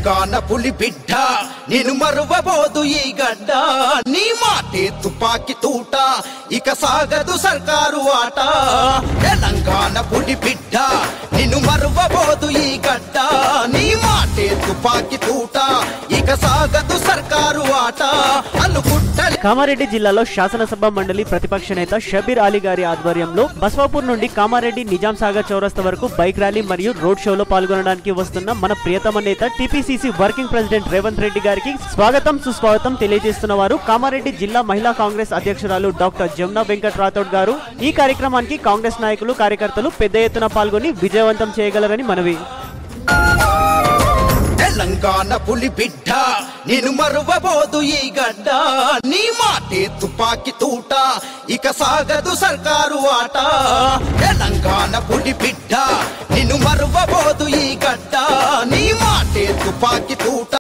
తెలంగాణ పులి బిడ్డ నేను మరువబోదు ఈ గడ్డ నీ మాటే తుపాకి తూట ఇక సాగదు సర్కారు ఆట తెలంగాణ పులి బిడ్డ నిన్ను మరువబోదు ఈ గడ్డ నీ మాటే తుపాకి తూట ఇక సాగదు సర్కారు ఆట అనుకుంటలే కామారెడ్డి జిల్లాలో శాసనసభ మండలి ప్రతిపక్ష నేత షబీర్ అలీ గారి ఆధ్వర్యంలో బస్వాపూర్ నుండి కామారెడ్డి నిజాం సాగర్ చౌరస్తా వరకు బైక్ ర్యాలీ మరియు రోడ్ షోలో పాల్గొనడానికి వస్తున్న మన ప్రియతమ నేత TPCC working president Revanth Reddy గారికి స్వాగతం సుస్వాగతం తెలియజేస్తున్న వారు కామారెడ్డి జిల్లా మహిళా కాంగ్రెస్ అధ్యక్షురాలు డాక్టర్ జమునా వెంకట్ రాథోడ్ గారు ఈ కార్యక్రమానికి కాంగ్రెస్ నాయకులు కార్యకర్తలు పెద్ద ఎత్తున పాల్గొని విజయవంతం చేయగలరని మనవి తెలంగాణ పులి బిడ్డ నేను మరువబోదు ఈ గడ్డ నీ మాటే తుపాకి తూట ఇక సాగదు సర్కారు ఆట తెలంగాణ పులి బిడ్డ నిన్ను మరువబోదు ఈ గడ్డ నీ మాటే తుపాకి తూట